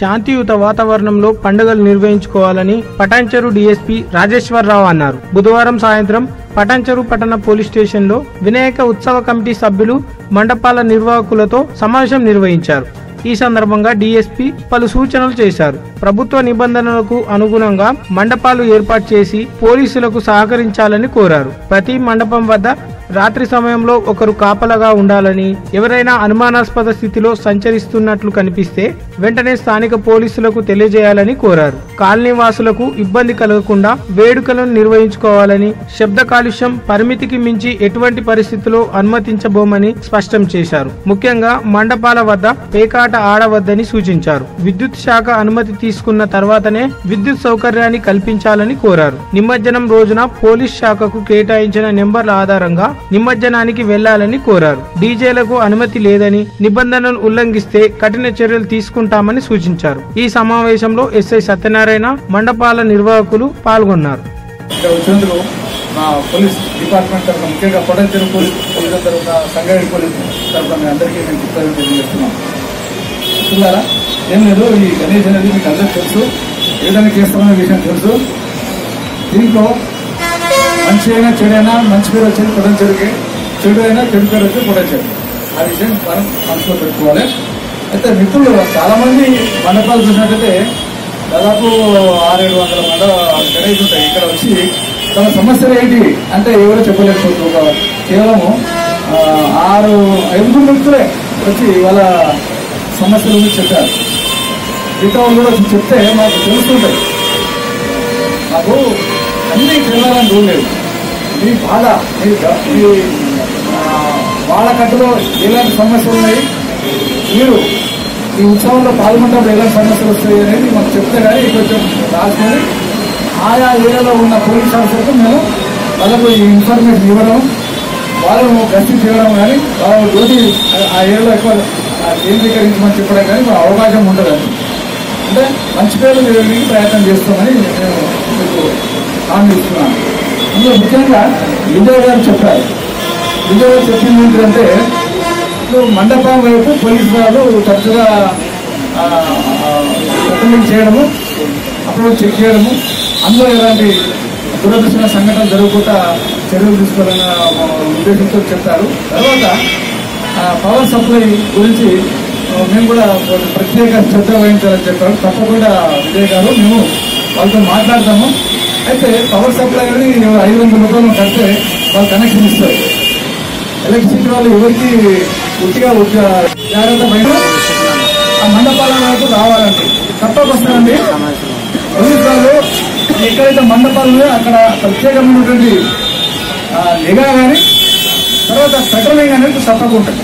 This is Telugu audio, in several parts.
శాంతియుత వాతావరణంలో పండుగలు నిర్వహించుకోవాలని పటాన్చెరు డీఎస్పీ రాజేశ్వరరావు అన్నారు బుధవారం సాయంత్రం పటాన్చెరు పట్టణ పోలీస్ స్టేషన్లో వినాయక ఉత్సవ కమిటీ సభ్యులు మండపాల నిర్వాహకులతో సమావేశం నిర్వహించారు ఈ సందర్భంగా డీఎస్పీ పలు సూచనలు చేశారు ప్రభుత్వ నిబంధనలకు అనుగుణంగా మండపాలు ఏర్పాటు చేసి పోలీసులకు సహకరించాలని కోరారు ప్రతి మండపం వద్ద రాత్రి సమయంలో ఒకరు కాపలాగా ఉండాలని ఎవరైనా అనుమానాస్పద స్థితిలో సంచరిస్తున్నట్లు కనిపిస్తే వెంటనే స్థానిక పోలీసులకు తెలియజేయాలని కోరారు కాలనీ వాసులకు ఇబ్బంది కలగకుండా వేడుకలను నిర్వహించుకోవాలని శబ్ద కాలుష్యం పరిమితికి మించి ఎటువంటి పరిస్థితుల్లో అనుమతించబోమని స్పష్టం చేశారు ముఖ్యంగా మండపాల వద్ద పేకాట ఆడవద్దని సూచించారు విద్యుత్ శాఖ అనుమతి తీసుకున్న తర్వాతనే విద్యుత్ సౌకర్యాన్ని కల్పించాలని కోరారు నిమజ్జనం రోజున పోలీస్ శాఖకు కేటాయించిన నెంబర్ల ఆధారంగా నిమజ్జనానికి వెళ్లాలని కోరారు డీజేలకు అనుమతి లేదని నిబంధనలు ఉల్లంఘిస్తే కఠిన చర్యలు తీసుకుంటామని సూచించారు ఈ సమావేశంలో ఎస్ఐ సత్యనారాయణ మండపాల నిర్వాహకులు పాల్గొన్నారు ఇక్కడ వచ్చినందుకు మా పోలీస్ డిపార్ట్మెంట్ తరఫున ముఖ్యంగా పొడంచెరు పోలీస్ పోలీసుల తరఫున సంగారెడ్డి పోలీస్ తరఫున మీ అందరికీ మేము కృతజ్ఞతలు తెలియజేస్తున్నాం చూస్తున్నారా ఏం లేదు ఈ గణేష్ అనేది మీకు అందరికీ తెలుసు ఏ విధంగా చేస్తామనే విషయం తెలుసు దీంట్లో మంచి అయినా చెడైనా మంచి పేరు వచ్చేది పొడంచెరుకి చెడు అయినా చెడు పేరు వచ్చేది పొడంచెరు ఆ విషయం మనం మనసులో పెట్టుకోవాలి అయితే మిత్రులు చాలా మంది మండపాలు చూసినట్టయితే దాదాపు ఆరేడు వందల మండ గణేష్ ఉంటాయి ఇక్కడ వచ్చి తమ సమస్యలు ఏంటి అంటే ఎవరో చెప్పలేకపోతున్నారు కేవలము ఆ, ఆరు ఐదుగురు వ్యక్తులే వచ్చి వాళ్ళ సమస్యల గురించి చెప్పారు మిగతా వాళ్ళు కూడా వచ్చి చెప్తే మాకు తెలుస్తుంటాయి మాకు అన్ని తెలియాలని రూల్ లేదు మీ బాధ మీ గ- మీ ఆ, వాళ్ళ కట్టులో ఎలాంటి సమస్యలు ఉన్నాయి మీరు ఈ ఉత్సవంలో పాల్గొన్నప్పుడు ఎలాంటి సమస్యలు వస్తాయి అనేది మాకు చెప్తే కానీ కొంచెం రాసుకొని ఆయా ఏరియాలో ఉన్న పోలీస్ ఆఫీసర్కు మేము వాళ్ళకు ఈ ఇన్ఫర్మేషన్ ఇవ్వడం వాళ్ళను గస్తీ చేయడం కానీ వాళ్ళ డ్యూటీ ఆ- ఆ ఏరియాలో ఎక్కువ ఆ, కేంద్రీకరించమని చెప్పడం కానీ మాకు అవకాశం ఉండదండి అంటే మంచి పేరు తెలియడానికి ప్రయత్నం చేస్తామని నేను మీకు హామీ ఇస్తున్నాను అందులో ముఖ్యంగా విజయ్ గారు చెప్పారు విజయ్ గారు చెప్పింది ఏంటంటే ఇప్పుడు మండపం వైపు పోలీసు వాళ్ళు తరచుగా పెట్రోలింగ్ చేయడము అప్పుడు చెక్ చేయడము అందులో ఎలాంటి దురదృష్టమైన సంఘటన జరగకుండా చర్యలు తీసుకోవాలన్న ఉద్దేశంతో చెప్పారు తర్వాత ఆ, పవర్ సప్లై గురించి ఆ, మేము కూడా ఒక ప్రత్యేక శ్రద్ధ వహించాలని చెప్పారు తప్పకుండా విజయ్ గారు మేము వాళ్ళతో మాట్లాడతాము అయితే పవర్ సప్లై అని ఐదు వందల రూపాయలు కడితే వాళ్ళు కనెక్షన్ ఇస్తారు ఎలక్ట్రిసిటీ వాళ్ళు ఎవరికి ఉట్టిగా ఉట్టిగా జాగ్రత్త పైన ఆ మండపాల వైపు రావాలండి తప్పకొస్తారండి పోలీసు వాళ్ళు ఎక్కడైతే మండపాలు ఉన్నాయో అక్కడ ప్రత్యేకమైనటువంటి ఆ, నిఘా కానీ తర్వాత పెట్రోలింగ్ అనేది తప్పకుండా ఉంటుంది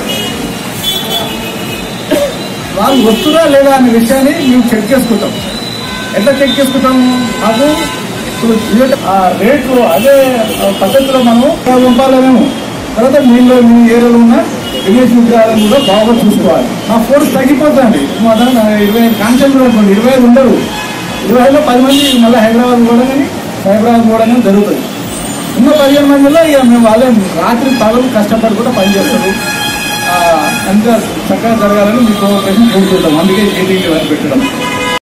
వాళ్ళు వస్తున్నా లేదా అనే విషయాన్ని మేము చెక్ చేసుకుంటాం ఎట్లా చెక్ చేసుకుంటాము మాకు ఇప్పుడు జియో- ఆ రేట్లు అదే పద్ధతిలో మనము పంపాలి మేము తర్వాత మీలో మీ ఏరియాలో ఉన్న విలేజ్ విగ్రహాలను కూడా బాగా చూసుకోవాలి మా ఫోర్స్ తగ్గిపోతుంది మా దగ్గర ఇరవై ఐదు కాన్స్టేబుల్ అనుకోండి ఇరవై ఐదు ఉండరు ఇరవై ఐదులో పది మంది మళ్ళీ హైదరాబాద్ పోవడం కానీ హైదరాబాద్ పోవడం కానీ జరుగుతుంది ఉన్న పదిహేను మందిలో ఇక మేము వాళ్ళే రాత్రి పగలు కష్టపడి కూడా పనిచేస్తారు ఆ, అంతా చక్కగా జరగాలని మీకు అవకాశం కోరుకుంటాం అందుకే మీటింగ్ ఇవన్నీ పెట్టడం